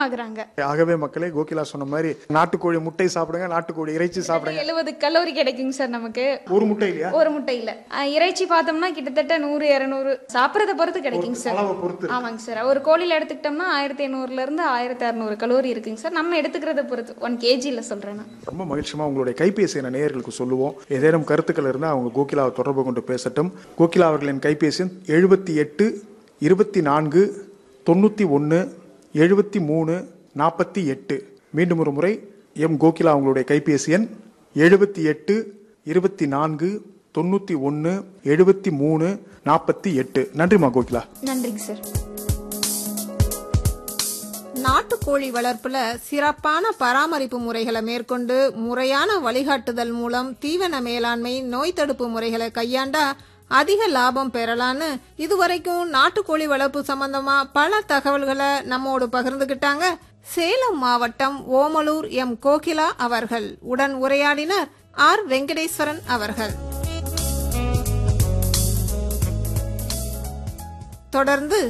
ஆகுறாங்க ஆகவே மக்களே கோகிலா சொன்ன மாதிரி நாட்டுக்கோழி முட்டை சாப்பிடுங்க நாட்டுக்கோழி இறைச்சி சாப்பிடுங்க எழுபது கலோரி கிடைக்குங்க சார் நமக்கு ஒரு முட்டை இல்லையா ஒரு முட்டையில அஹ், இறைச்சி பார்த்தோம்னா கிட்டத்தட்ட நூறு இருநூறு சாப்பிடறத பொறுத்து கிடைக்குங்க சார் அளவை பொறுத்து ஆமாங்க சார் ஒரு கோழியில எடுத்துக்கிட்டோம்னா ஆயிரத்தி எண்ணூறுல இருந்து ஆயிரத்தி அறுநூறு கலோரி இருக்குங்க சார் நம்ம எடுத்துக்கிறத பொறுத்து ஒன் கேஜில சொல்றேன் நான் ரொம்ப மகிழ்ச்சியமா உங்களுடைய கைபேசி என நேயர்களுக்கு சொல்லுவோம் ஏதேனும் கருத்துக்கள் இருந்தால் அவங்க கோகிலாவை தொடர்பு கொண்டு பேசட்டும் கோகிலா அவர்களின் கைபேசி எண் எழுபத்தி எட்டு இருபத்தி நான்கு தொண்ணூற்றி ஒன்று எழுபத்தி மூணு நாற்பத்தி எட்டு மீண்டும் ஒரு முறை எம் கோகிலா அவங்களுடைய கைபேசி எண் எழுபத்தி எட்டு இருபத்தி நான்கு தொண்ணூற்றி ஒன்று எழுபத்தி மூணு நாற்பத்தி எட்டு நன்றிமா கோகிலா நன்றிங்க சார் நாட்டுக்கோழி வளர்ப்புல சிறப்பான பராமரிப்பு முறைகளை மேற்கொண்டு முறையான வழிகாட்டுதல் மூலம் தீவன மேலாண்மை நோய் தடுப்பு முறைகளை கையாண்டா அதிக லாபம் பெறலான்னு இதுவரைக்கும் நாட்டுக்கோழி வளர்ப்பு சம்பந்தமா பல தகவல்களை நம்மோடு பகிர்ந்துகிட்டாங்க சேலம் மாவட்டம் ஓமலூர் எம் கோகிலா அவர்கள் உடன் உரையாடினர் ஆர் வெங்கடேஸ்வரன் அவர்கள் தொடர்ந்து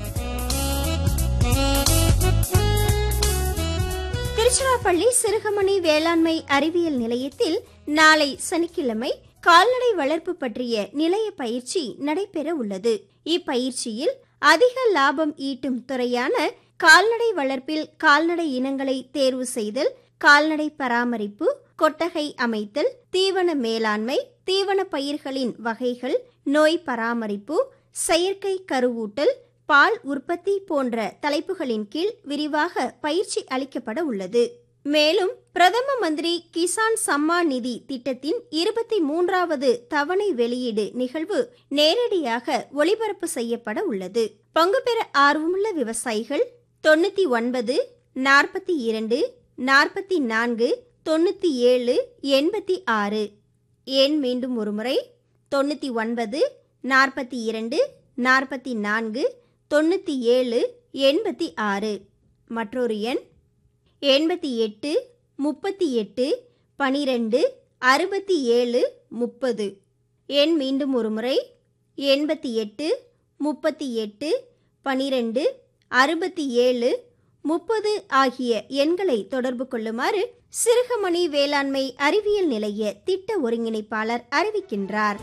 திருச்சிராப்பள்ளி சிறுகமணி வேளாண்மை அறிவியல் நிலையத்தில் நாளை சனிக்கிழமை கால்நடை வளர்ப்பு பற்றிய நிலைய பயிற்சி நடைபெற உள்ளது இப்பயிற்சியில் அதிக லாபம் ஈட்டும் துறையான கால்நடை வளர்ப்பில் கால்நடை இனங்களை தேர்வு செய்தல் கால்நடை பராமரிப்பு கொட்டகை அமைத்தல் தீவன மேலாண்மை தீவன பயிர்களின் வகைகள் நோய் பராமரிப்பு செயற்கை கருவூட்டல் பால் உற்பத்தி போன்ற தலைப்புகளின் கீழ் விரிவாக பயிற்சி அளிக்கப்பட உள்ளது மேலும் பிரதம மந்திரி கிசான் சம்மான் நிதி திட்டத்தின் இருபத்தி மூன்றாவது தவணை வெளியீடு நிகழ்வு நேரடியாக ஒளிபரப்பு செய்யப்பட உள்ளது பங்கு பெற ஆர்வமுள்ள விவசாயிகள் தொண்ணூத்தி ஒன்பது நாற்பத்தி இரண்டு நாற்பத்தி நான்கு தொண்ணூத்தி ஏழு எண்பத்தி ஆறு எண் மீண்டும் ஒருமுறை தொண்ணூத்தி ஒன்பது நாற்பத்தி இரண்டு நாற்பத்தி நான்கு தொண்ணூற்றி ஏழு எண்பத்தி ஆறு மற்றொரு எண் எண்பத்தி எட்டு முப்பத்தி எட்டு பனிரெண்டு அறுபத்தி ஏழு முப்பது எண் மீண்டும் ஒரு முறை எண்பத்தி எட்டு முப்பத்தி எட்டு பனிரெண்டு அறுபத்தி ஏழு முப்பது ஆகிய எண்களை தொடர்பு கொள்ளுமாறு சிறுகமணி வேளாண்மை அறிவியல் நிலைய திட்ட ஒருங்கிணைப்பாளர் அறிவிக்கின்றார்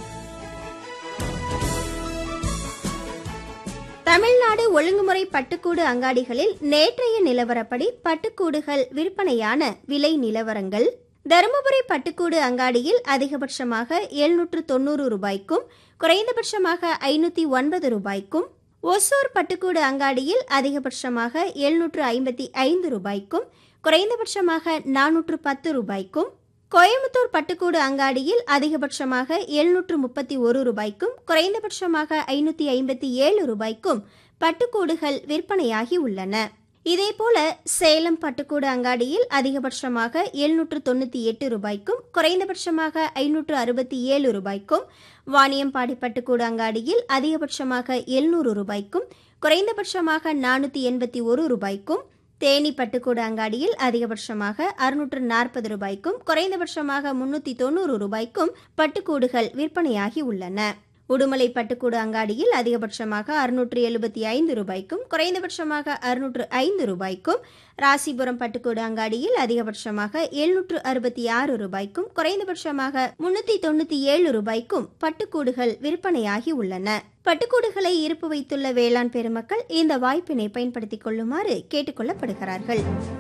தமிழ்நாடு ஒழுங்குமுறை பட்டுக்கூடு அங்காடிகளில் நேற்றைய நிலவரப்படி பட்டுக்கூடுகள் விற்பனையான விலை நிலவரங்கள் தருமபுரி பட்டுக்கூடு அங்காடியில் அதிகபட்சமாக எழுநூற்று தொண்ணூறு ரூபாய்க்கும் குறைந்தபட்சமாக ஐநூத்தி ஒன்பது ரூபாய்க்கும் ஒசூர் பட்டுக்கூடு அங்காடியில் அதிகபட்சமாக எழுநூற்று ஐம்பத்தி ஐந்து ரூபாய்க்கும் குறைந்தபட்சமாக நானூற்று பத்து ரூபாய்க்கும் கோயம்புத்தூர் பட்டுக்கூடு அங்காடியில் அதிகபட்சமாக எழுநூற்று முப்பத்தி ஒரு ரூபாய்க்கும் குறைந்தபட்சமாக ஐநூத்தி ஐம்பத்தி ஏழு ரூபாய்க்கும் பட்டுக்கூடுகள் விற்பனையாகி உள்ளன இதேபோல சேலம் பட்டுக்கூடு அங்காடியில் அதிகபட்சமாக எழுநூற்று தொண்ணூற்றி எட்டு ரூபாய்க்கும் குறைந்தபட்சமாக ஐநூற்று அறுபத்தி ஏழு ரூபாய்க்கும் வாணியம்பாடி பட்டுக்கூடு அங்காடியில் அதிகபட்சமாக எழுநூறு ரூபாய்க்கும் குறைந்தபட்சமாக நானூற்றி எண்பத்தி ஒரு ரூபாய்க்கும் தேனி பட்டுக்கூடு அங்காடியில் அதிகபட்சமாக அறுநூற்று நாற்பது ரூபாய்க்கும் குறைந்தபட்சமாக முன்னூற்றி தொண்ணூறு ரூபாய்க்கும் பட்டுக்கூடுகள் விற்பனையாகி உள்ளன உடுமலை பட்டுக்கூடு அங்காடியில் அதிகபட்சமாக அறுநூற்று எழுபத்தி ஐந்து ரூபாய்க்கும் குறைந்தபட்சமாக அறுநூற்று ஐந்து ரூபாய்க்கும் ராசிபுரம் பட்டுக்கூடு அங்காடியில் அதிகபட்சமாக எழுநூற்று அறுபத்தி ஆறு ரூபாய்க்கும் குறைந்தபட்சமாக முன்னூத்தி தொண்ணூத்தி ஏழு ரூபாய்க்கும் பட்டுக்கூடுகள் விற்பனையாகி உள்ளன பட்டுக்கூடுகளை இருப்பு வைத்துள்ள வேளாண் பெருமக்கள் இந்த வாய்ப்பினை பயன்படுத்திக் கொள்ளுமாறு கேட்டுக்கொள்ளப்படுகிறார்கள்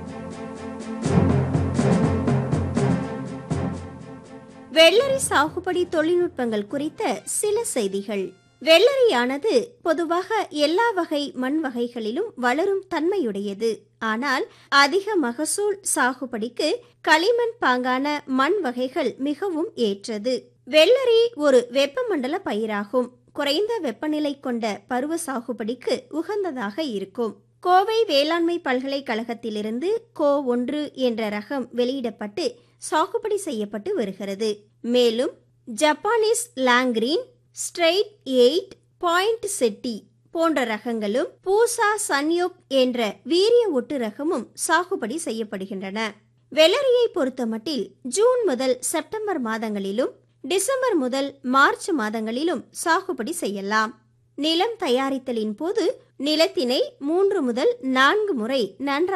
வெள்ளரி சாகுபடி தொழில்நுட்பங்கள் குறித்த சில செய்திகள் வெள்ளரியானது பொதுவாக எல்லா வகை மண் வகைகளிலும் வளரும் தன்மையுடையது ஆனால் அதிக மகசூல் சாகுபடிக்கு களிமண் பாங்கான மண் வகைகள் மிகவும் ஏற்றது வெள்ளரி ஒரு வெப்பமண்டல பயிராகும் குறைந்த வெப்பநிலை கொண்ட பருவ சாகுபடிக்கு உகந்ததாக இருக்கும் கோவை வேளாண்மை பல்கலைக்கழகத்திலிருந்து கோ ஒன்று என்ற ரகம் வெளியிடப்பட்டு சாகுபடி செய்யப்பட்டு வருகிறது மேலும் Japanese long green straight eight Poinsett போன்ற ரகங்களும் பூசா சன்யோக் என்ற வீரிய ஒட்டு ரகமும் சாகுபடி செய்யப்படுகின்றன வெள்ளரியை பொறுத்தமட்டில் ஜூன் முதல் செப்டம்பர் மாதங்களிலும் டிசம்பர் முதல் மார்ச் மாதங்களிலும் சாகுபடி செய்யலாம் நிலம் தயாரித்தலின் போது நிலத்தினை மூன்று முதல் நான்கு முறை நன்றாக